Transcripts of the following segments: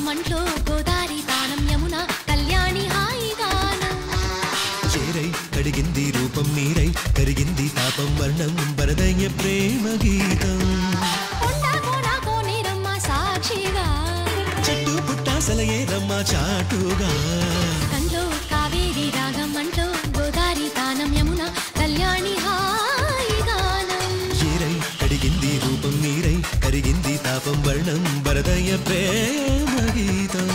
మంట్లో గోదారి తానం యమున కళ్యాణి హాయిగానం చేరై కడిగింది రూపం నీరై కరిగింది తాపం వర్ణం వరదయ్య ప్రేమ గీతం కొండ కోన కోనేరమ్మ సాక్షిగా చెట్టు పుట్ట సలయే రమ్మ చాటుగా కంట్లో కావేరి రాగం మంట్లో గోదారి తానం యమున కళ్యాణి హాయిగానం చేరై కడిగింది రూపం నీరై కరిగింది తాపం వర్ణం వరదయ్య ప్రేమ గీతం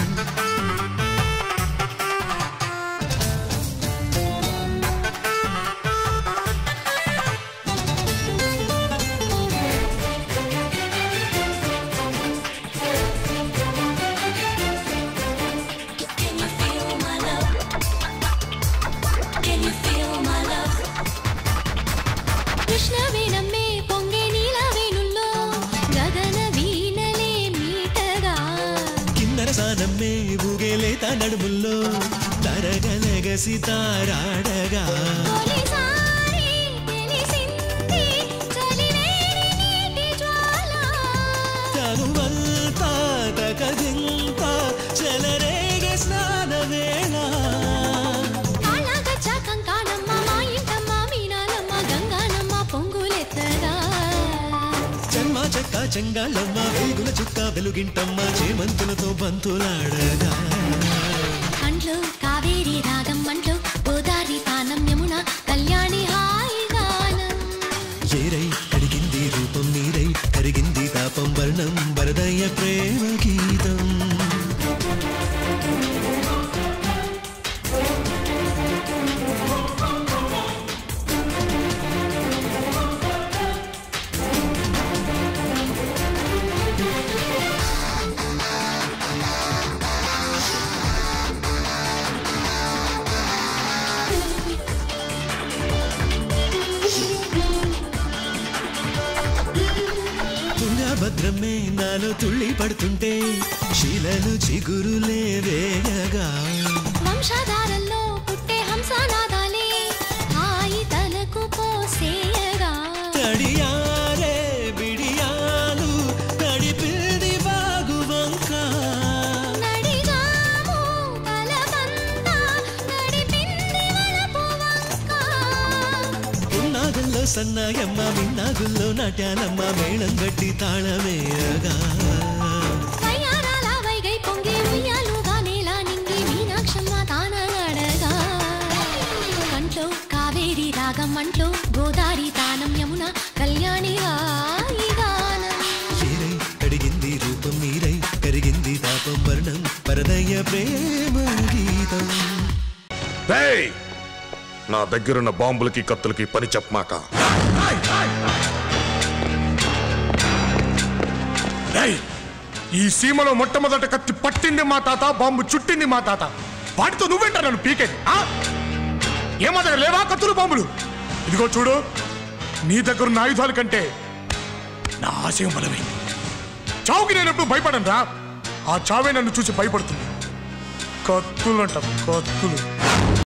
Can you feel my love? Can you feel my love? కృష్ణవేణమ్మే పొంగే నీలవేణుల్లో గగన వీణలే మీటగా కిన్నర సానమ్మే ఊగేలేత నడుముల్లో తరగలగసి తారాడగా తొలిసారి తెలిసింది చలివేడి నీటి జ్వాల తనువంతా తకదింత చెలరేగే స్నాన వేళ కాళ్ళగచ్చ కంకాణమ్మ మా ఇంటమ్మ మీనాలమ్మ గంగానమ్మ పొంగులెత్తగా చెమ్మ చెక్క చెంగాళ్ళమ్మ వెలుగుల చుక్క వెలుగింటమ్మ చేమంతులతో బంతులాడగా కంట్లో కావేరి రాగం మంట్లో గోదారి తానం యమున కళ్యాణి హాయిగానం చేరై కడిగింది రూపం నీరై కరిగింది తాపం వర్ణం వరదయ్య ప్రేమ గీతం తుంగభద్రమే నాలో తుళ్ళి పడుతుంటే శిలలు చిగురులే వేయగా వంశధారల్లో పుట్టే హంసనాదాలే హాయి తలకు పోసేయగా తడియారే బిడియాలు తడిపిల్ది బాగు వంక నడిగాము కలబంద నడిపింది వలపు వంక ఉన్నాగల్లో సన్నాయమ్మ మిన్నాగుల్లో నాట్యాలమ్మ మేళం గట్టి తాళమేయగా వయ్యారాల వైగై పొంగి ఉయ్యాలుగా నేల నింగి మీనాక్షమ్మ తానగడగా కంట్లో కావేరి రాగం మంట్లో గోదారి తానం యమున కళ్యాణి హాయిగానం చేరై కడిగింది రూపం నీరై కరిగింది తాపం వర్ణం పరదయ్య ప్రేమ గీతం రేయ్! నా దగ్గరున్న బాంబులకి కత్తులకి పని చెప్పమాక రేయ్! ఈ సీమలో మొట్టమొదట కత్తి పట్టింది మా తాత బాంబు చుట్టింది మా తాత వాటితో నువ్వేంట నన్ను పీకేది ఆ? ఏమా దగ్గర లేవా కత్తులు బాంబులు ఇదిగో చూడు నీ దగ్గరున్న ఆయుధాల కంటే నా ఆశయం బలమైంది చావుకి నేను ఎప్పుడు భయపడను రా ఆ చావే నన్ను చూసి భయపడుతుంది కత్తులంట కత్తులు